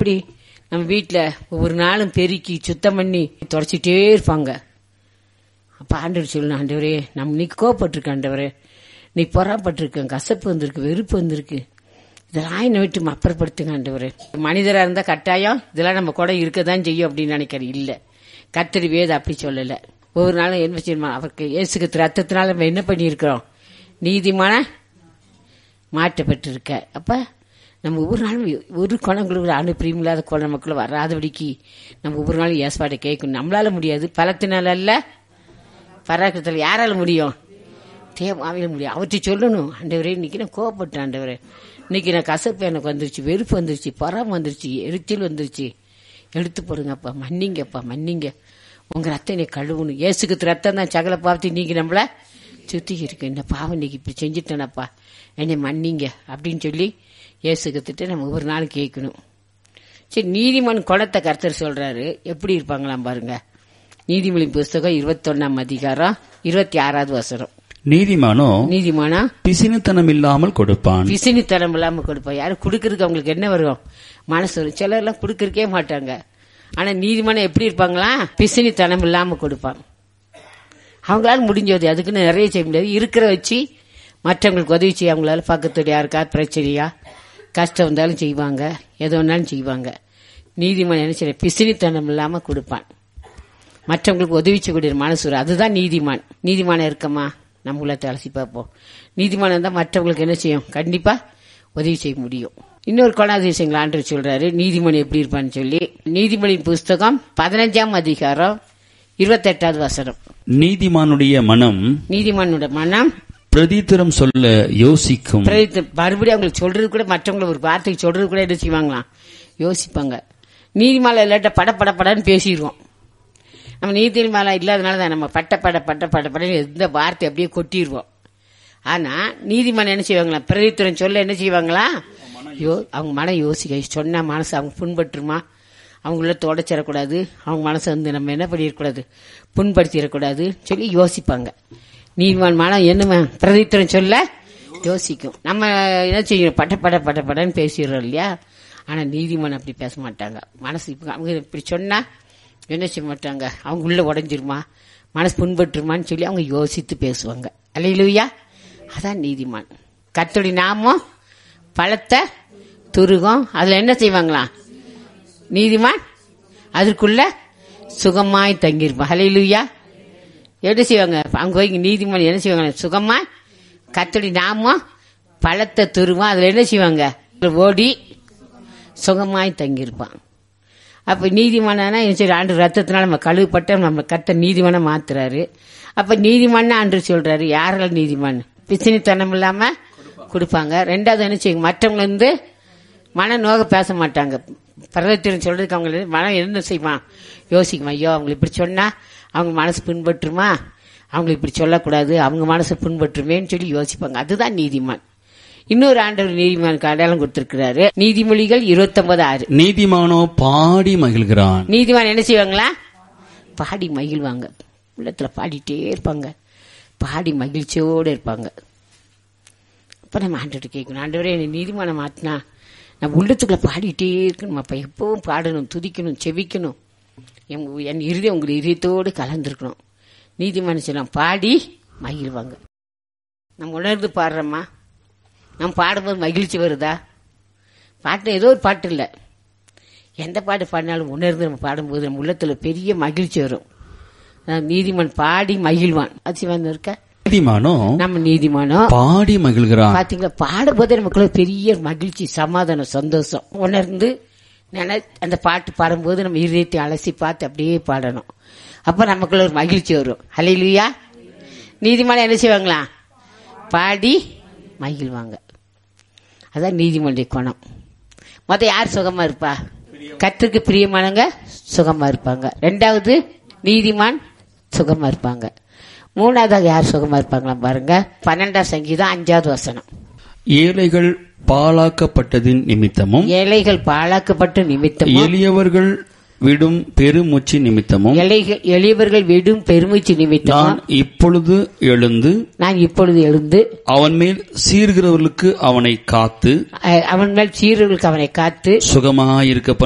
எப்படி நம்ம வீட்டில் ஒவ்வொரு நாளும் பெருக்கி சுத்தம் பண்ணி தொடச்சிட்டே இருப்பாங்க அப்போ ஆண்டவர் சொல்லணும் ஆண்டவரே நம்ம நீ கோவப்பட்டிருக்க ஆண்டவரே நீ பொறாப்பட்டிருக்க கசப்பு வந்திருக்கு வெறுப்பு வந்திருக்கு இதெல்லாம் என்னை விட்டு அப்புறப்படுத்துங்க ஆண்டவரே மனிதராக இருந்தால் கட்டாயம் இதெல்லாம் நம்ம கூட இருக்க தான் செய்யும் அப்படின்னு நினைக்கிறேன் இல்லை கத்தரி வேத அப்படி சொல்லலை ஒவ்வொரு நாளும் என்ன செய்யணுமா அவருக்கு இயேசுக்கு ரத்தத்தினால நம்ம என்ன பண்ணியிருக்கிறோம் நீதிமான மாற்றப்பட்டிருக்க அப்ப நம்ம ஒவ்வொரு நாளும் ஒரு குணங்களுக்கு அனுப்பிரியம் இல்லாத குண மக்கள் வராதபடிக்கு நம்ம ஒவ்வொரு நாளும் ஏற்பாட்டை கேட்கணும் நம்மளால முடியாது பலத்தினால அல்ல பராக்கிரத்தில் யாரால முடியும் தேவாவில முடியும் அவற்றை சொல்லணும் ஆண்டவரே இன்னைக்கு நான் கோவப்பட்டேன் ஆண்டவரே இன்னைக்கு நான் கசப்பு எனக்கு வந்துருச்சு வெறுப்பு வந்துருச்சு பொறாம வந்துருச்சு எரிச்சல் வந்துருச்சு எடுத்து போடுங்கப்பா மன்னிங்கப்பா மன்னிங்க உங்க ரத்தம் என்னை கழுவணும் ஏசுக்கு ரத்தம் தான் சகல பார்த்து நீங்க நம்மள சுத்தி இருக்கு இந்த பாவம் இன்னைக்கு இப்படி செஞ்சுட்டேனப்பா என்னை மன்னிங்க அப்படின்னு சொல்லி ஏசுக்கத்திட்ட நம்ம ஒவ்வொரு நாளும் கேட்கணும் சரி நீதிமன் குளத்தை கர்த்தர் சொல்றாரு எப்படி இருப்பாங்களாம் பாருங்க நீதிமொழி புஸ்தகம் இருபத்தொன்னாம் அதிகாரம் இருபத்தி ஆறாவது வசனம் நீதிமானோ நீதிமானா பிசினுத்தனம் இல்லாமல் கொடுப்பான் பிசினித்தனம் இல்லாம கொடுப்பான் யாரும் கொடுக்கறதுக்கு அவங்களுக்கு என்ன வரும் மனசு வரும் சிலர் எல்லாம் கொடுக்கறக்கே மாட்டாங்க ஆனா நீதிமன்றம் எப்படி இருப்பாங்களா பிசினித்தனம் இல்லாம கொடுப்பாங்க அவங்களால முடிஞ்சது அதுக்குன்னு நிறைய செய்ய முடியாது இருக்கிற வச்சு மற்றவங்களுக்கு உதவி செய்ய அவங்களால பக்கத்துல யாருக்கா பிரச்சனையா கஷ்டம் வந்தாலும் செய்வாங்க எது வேணாலும் செய்வாங்க நீதிமன்றம் என்ன செய்ய பிசினித்தனம் இல்லாம கொடுப்பான் மற்றவங்களுக்கு உதவி செய்யக்கூடிய மனசு வரும். அதுதான் நீதிமான் நீதிமானம் இருக்கமா நம்ம உள்ளத்தை அலசி பார்ப்போம் நீதிமானம் தான் மற்றவங்களுக்கு என்ன செய்யும் கண்டிப்பா உதவி செய்ய முடியும் இன்னொரு குணாதிசயங்கள் ஆண்டு சொல்றாரு நீதிமணி எப்படி இருப்பான்னு சொல்லி நீதிமொழி புஸ்தகம் பதினஞ்சாம் அதிகாரம் இருபத்தெட்டாவது வசனம் நீதிமானுடைய மனம் நீதிமானோட மனம் பிரதித்திரம் சொல்ல யோசிக்கும் பிரதித்த- மறுபடியும் அவங்களுக்கு சொல்றது கூட மற்றவங்களை ஒரு வார்த்தைக்கு சொல்றது கூட என்ன செய்வாங்களாம் யோசிப்பாங்க நீதிமலை இல்லாட்ட பட பட படன்னு பேசிடுவோம் நம்ம நீதிமலை இல்லாதனால தான் நம்ம பட்ட பட பட்ட பட படன்னு எந்த வார்த்தை அப்படியே கொட்டிடுவோம் ஆனா நீதிமன்றம் என்ன செய்வாங்களா பிரதித்திரம் சொல்ல என்ன செய்வாங்களா யோ அவங்க மனம் யோசிக்க சொன்ன மனசு அவங்க புண்பட்டுருமா அவங்கள தொடச்சிடக்கூடாது அவங்க மனசை வந்து நம்ம என்ன பண்ணிடக்கூடாது புண்படுத்திடக்கூடாது சொல்லி யோசிப்பாங்க நீதிமான் மனம் என்னமா பிரதித்திரம் சொல்ல யோசிக்கும் நம்ம என்ன செய்யணும் பட்ட பட பட படன்னு பேசிடுறோம் இல்லையா ஆனா நீதிமன்றம் அப்படி பேச மாட்டாங்க மனசு இப்ப அவங்க இப்படி சொன்னா என்ன செய்ய மாட்டாங்க அவங்க உள்ள உடஞ்சிருமா மனசு புண்பட்டுருமான்னு சொல்லி அவங்க யோசித்து பேசுவாங்க அல்லையிலுயா அதான் நீதிமான் கத்தோடி நாமம் பழத்தை துருகம் அதுல என்ன செய்வாங்களாம் நீதிமான் அதற்குள்ள சுகமாய் தங்கியிருப்பான் ஹலையிலுயா என்ன செய்வாங்க அங்க போய் நீதிமன்றம் என்ன செய்வாங்க சுகமா கத்தடி நாமம் பழத்தை துருவம் அதுல என்ன செய்வாங்க ஓடி சுகமாய் தங்கியிருப்பான் அப்ப நீதிமானா சரி ஆண்டு ரத்தத்தினால நம்ம கழுவுப்பட்ட நம்ம கத்த நீதிமான மாத்துறாரு அப்ப நீதிமான ஆண்டு சொல்றாரு யாரெல்லாம் நீதிமான் பிசினித்தனம் இல்லாம கொடுப்பாங்க ரெண்டாவது என்ன செய்யுங்க மற்றவங்க வந்து மன நோக பேச மாட்டாங்க பரவத்திரம் சொல்றதுக்கு அவங்க மனம் என்ன செய்வான் யோசிக்குமா ஐயோ அவங்க இப்படி சொன்னா அவங்க மனசு பின்பற்றுமா அவங்க இப்படி சொல்லக்கூடாது அவங்க மனசு பின்பற்றுமேன்னு சொல்லி யோசிப்பாங்க அதுதான் நீதிமான் இன்னொரு ஆண்டவர் நீதிமானுக்கு அடையாளம் கொடுத்திருக்கிறாரு நீதிமொழிகள் இருபத்தொன்பது ஆறு நீதிமானோ பாடி மகிழ்கிறான் நீதிமான் என்ன செய்வாங்களா பாடி மகிழ்வாங்க உள்ளத்துல பாடிட்டே இருப்பாங்க பாடி மகிழ்ச்சியோடு இருப்பாங்க அப்ப நம்ம ஆண்டவர்கிட்ட கேட்கணும் ஆண்டவரே என்னை நீதிமானம் மாத்தினா நான் உள்ளத்துக்குள்ள பாடிட்டே இருக்கணும் அப்ப எப்பவும் பாடணும் துதிக்கணும் செவிக்கணும் என் என் இறுதி உங்க இதயத்தோடு கலந்துருக்கணும் நீதிமானம் சொல்லலாம் பாடி மகிழ்வாங்க நம்ம உணர்ந்து பாடுறோமா நம்ம பாடும்போது மகிழ்ச்சி வருதா பாட்டு ஏதோ ஒரு பாட்டு இல்லை எந்த பாட்டு பாடினாலும் உணர்ந்து நம்ம பாடும்போது நம்ம உள்ளத்துல பெரிய மகிழ்ச்சி வரும் அதான் நீதிமான் பாடி மகிழ்வான் அதிசயம் இருக்க நீதிமானோ நம்ம நீதிமானோ பாடி மகிழ்கிறான் பாத்தீங்களா பாடும்போது நமக்குள்ள பெரிய மகிழ்ச்சி சமாதானம் சந்தோஷம் உணர்ந்து நினை அந்த பாட்டு பாடும்போது நம்ம இதயத்தை அலசி பார்த்து அப்படியே பாடணும் அப்ப நமக்குள்ள ஒரு மகிழ்ச்சி வரும் ஹalleluya நீதிமானம் என்ன செய்வாங்களா பாடி மகிழ்வாங்க அதான் நீதிமன்ற குணம் மொத்த யார் சுகமா இருப்பா கற்றுக்கு பிரியமானவங்க சுகமா இருப்பாங்க ரெண்டாவது நீதிமான் சுகமா இருப்பாங்க மூணாவதாக யார் சுகமா இருப்பாங்களா பாருங்க பன்னெண்டாம் சங்கீதம் அஞ்சாவது வசனம் ஏழைகள் பாழாக்கப்பட்டதின் நிமித்தமும் ஏழைகள் பாழாக்கப்பட்ட நிமித்தமும் எளியவர்கள் விடும் பெருமூச்சு நிமித்தமும் எளிக- எளியவர்கள் விடும் பெருமூச்சு நான் நிமித்தமும் இப்பொழுது எழுந்து நான் இப்பொழுது எழுந்து அவன் மேல் சீர்கிறவர்களுக்கு அவனை காத்து அஹ், அவன் மேல் சீரர்களுக்கு அவனை காத்து சுகமாயிருக்க